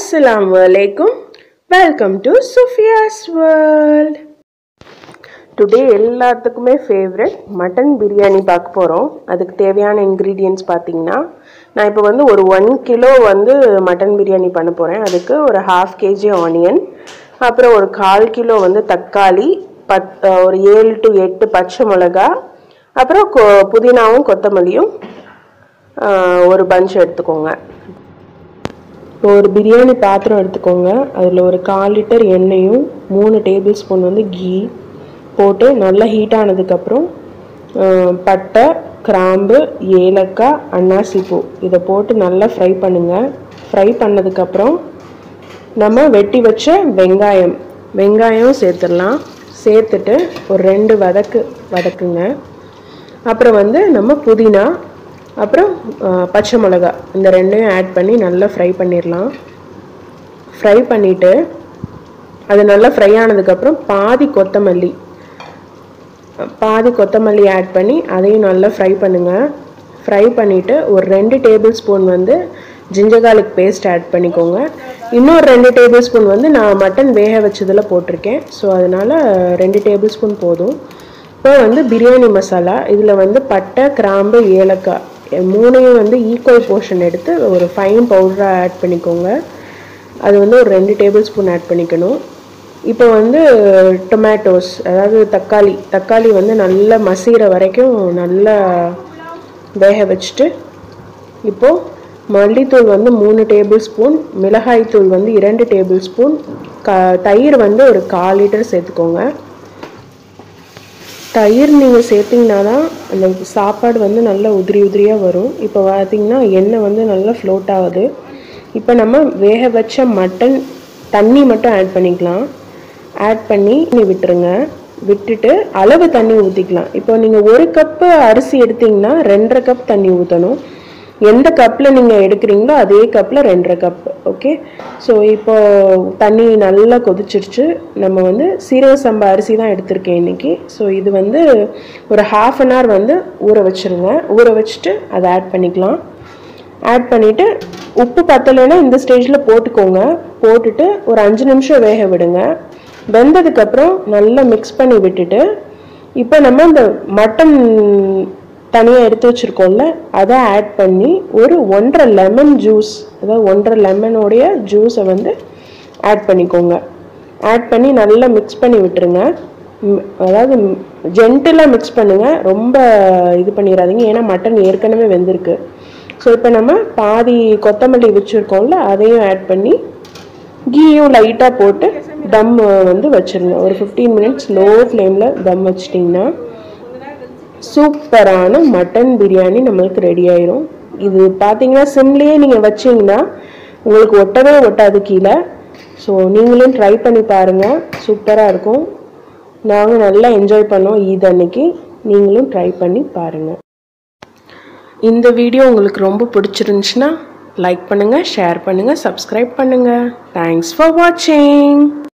அஸ்ஸலாமு அலைக்கும் welcome to Sufiya's world today எல்லாத்துக்குமே ஃபேவரட் மட்டன் பிரியாணி பார்க்க போகிறோம் அதுக்கு தேவையான இன்க்ரீடியன்ட்ஸ் பார்த்தீங்கன்னா நான் இப்போ வந்து ஒரு ஒன் கிலோ வந்து மட்டன் பிரியாணி பண்ண போகிறேன் அதுக்கு ஒரு ஹாஃப் கேஜி ஆனியன் அப்புறம் ஒரு கால் கிலோ வந்து தக்காளி பத் ஒரு ஏழு டு எட்டு பச்சை மிளகா அப்புறம் கொ புதினாவும் கொத்தமல்லியும் ஆஹ், ஒரு பஞ்ச் எடுத்துக்கோங்க இப்போ ஒரு பிரியாணி பாத்திரம் எடுத்துக்கோங்க அதில் ஒரு கால் லிட்டர் எண்ணெயும் மூணு டேபிள் ஸ்பூன் வந்து கீ போட்டு நல்லா ஹீட் ஆனதுக்கப்புறம் ஆஹ், பட்டை கிராம்பு ஏலக்காய் அன்னாசிப்பூ இதை போட்டு நல்லா ஃப்ரை பண்ணுங்கள் ஃப்ரை பண்ணதுக்கப்புறம் நம்ம வெட்டி வச்ச வெங்காயம் வெங்காயம் சேர்த்துடலாம் சேர்த்துட்டு ஒரு ரெண்டு வதக்கு வதக்குங்க அப்புறம் வந்து நம்ம புதினா அப்புறம் ஆஹ், பச்சை மிளகா இந்த ரெண்டையும் ஆட் பண்ணி நல்லா ஃப்ரை பண்ணிடலாம் ஃப்ரை பண்ணிவிட்டு அது நல்லா ஃப்ரை ஆனதுக்கப்புறம் பாதி கொத்தமல்லி பாதி கொத்தமல்லி ஆட் பண்ணி அதையும் நல்லா ஃப்ரை பண்ணுங்கள் ஃப்ரை பண்ணிவிட்டு ஒரு ரெண்டு டேபிள் ஸ்பூன் வந்து ஜிஞ்சர் garlic பேஸ்ட் ஆட் பண்ணிக்கோங்க இன்னொரு ரெண்டு டேபிள் ஸ்பூன் வந்து நான் மட்டன் வேக வச்சதில் போட்டிருக்கேன் ஸோ அதனால் ரெண்டு டேபிள் ஸ்பூன் போதும் இப்போ வந்து பிரியாணி மசாலா இதில் வந்து பட்டை கிராம்பு ஏலக்காய் எ- மூணையும் வந்து ஈக்குவல் போர்ஷன் எடுத்து ஒரு ஃபைன் பவுடராக ஆட் பண்ணிக்கோங்க அது வந்து ஒரு ரெண்டு டேபிள் ஸ்பூன் ஆட் பண்ணிக்கணும் இப்போ வந்து டொமேட்டோஸ் அதாவது தக்காளி தக்காளி வந்து நல்லா மசிகிற வரைக்கும் நல்லா வேக வச்சுட்டு இப்போது மல்லித்தூள் வந்து மூணு டேபிள் ஸ்பூன் மிளகாய்த்தூள் வந்து இரண்டு டேபிள் ஸ்பூன் க தயிர் வந்து ஒரு கால் லிட்டர் சேர்த்துக்கோங்க தயிர் நீங்கள் சேர்த்திங்கன்னா தான் அந்த சாப்பாடு வந்து நல்லா உதிரி உதிரியாக வரும் இப்போ பார்த்தீங்கன்னா எண்ணெய் வந்து நல்லா ஃப்ளோட் ஆகுது இப்போ நம்ம வேக வச்ச மட்டன் தண்ணி மட்டும் ஆட் பண்ணிக்கலாம் ஆட் பண்ணி நீ விட்டுருங்க விட்டுட்டு அளவு தண்ணி ஊற்றிக்கலாம் இப்போ நீங்கள் ஒரு கப்பு அரிசி எடுத்தீங்கன்னா ரெண்டரை கப் தண்ணி ஊற்றணும் எந்த கப்பில் நீங்கள் எடுக்கிறீங்களோ அதே கப்பில் ரெண்டரை கப் ஓகே ஸோ இப்போ தண்ணி நல்லா கொதிச்சிருச்சு நம்ம வந்து சீரக சம்பா அரிசி தான் எடுத்திருக்கேன் இன்னைக்கு ஸோ இது வந்து ஒரு ஹாஃப் அன் ஹவர் வந்து ஊற வச்சுருங்க ஊற வச்சுட்டு அதை ஆட் பண்ணிக்கலாம் ஆட் பண்ணிவிட்டு உப்பு பத்தலைன்னா இந்த ஸ்டேஜில் போட்டுக்கோங்க போட்டுட்டு ஒரு அஞ்சு நிமிஷம் வேக விடுங்க வெந்ததுக்கப்புறம் நல்லா மிக்ஸ் பண்ணி விட்டுட்டு இப்போ நம்ம இந்த மட்டன் தனியாக எடுத்து வச்சுருக்கோம்ல அதை ஆட் பண்ணி ஒரு ஒன்றரை லெமன் ஜூஸ் அதாவது ஒன்றரை லெமனோடைய ஜூஸை வந்து ஆட் பண்ணிக்கோங்க ஆட் பண்ணி நல்லா மிக்ஸ் பண்ணி விட்டுருங்க ம், அதாவது ஜென்டிலாக மிக்ஸ் பண்ணுங்கள் ரொம்ப இது பண்ணிடாதீங்க ஏன்னா மட்டன் ஏற்கனவே வெந்திருக்கு ஸோ இப்போ நம்ம பாதி கொத்தமல்லி வச்சுருக்கோம்ல அதையும் ஆட் பண்ணி கீயும் லைட்டாக போட்டு தம் வந்து வச்சிருங்க ஒரு ஃபிஃப்டீன் மினிட்ஸ் லோ ஃப்ளேமில் தம் வச்சிட்டிங்கன்னா சூப்பரான மட்டன் பிரியாணி நம்மளுக்கு ரெடி ஆயிரும் இது பார்த்தீங்கன்னா சிம்லேயே நீங்கள் வச்சீங்கன்னா உங்களுக்கு ஒட்டவே ஒட்டாது கீழே ஸோ நீங்களும் ட்ரை பண்ணி பாருங்கள் சூப்பராக இருக்கும் நாங்கள் நல்லா என்ஜாய் பண்ணோம் ஈத் அன்னைக்கு நீங்களும் ட்ரை பண்ணி பாருங்கள் இந்த வீடியோ உங்களுக்கு ரொம்ப பிடிச்சிருந்துச்சுன்னா லைக் பண்ணுங்கள் ஷேர் பண்ணுங்கள் சப்ஸ்கிரைப் பண்ணுங்கள் தேங்க்ஸ் ஃபார் வாட்சிங்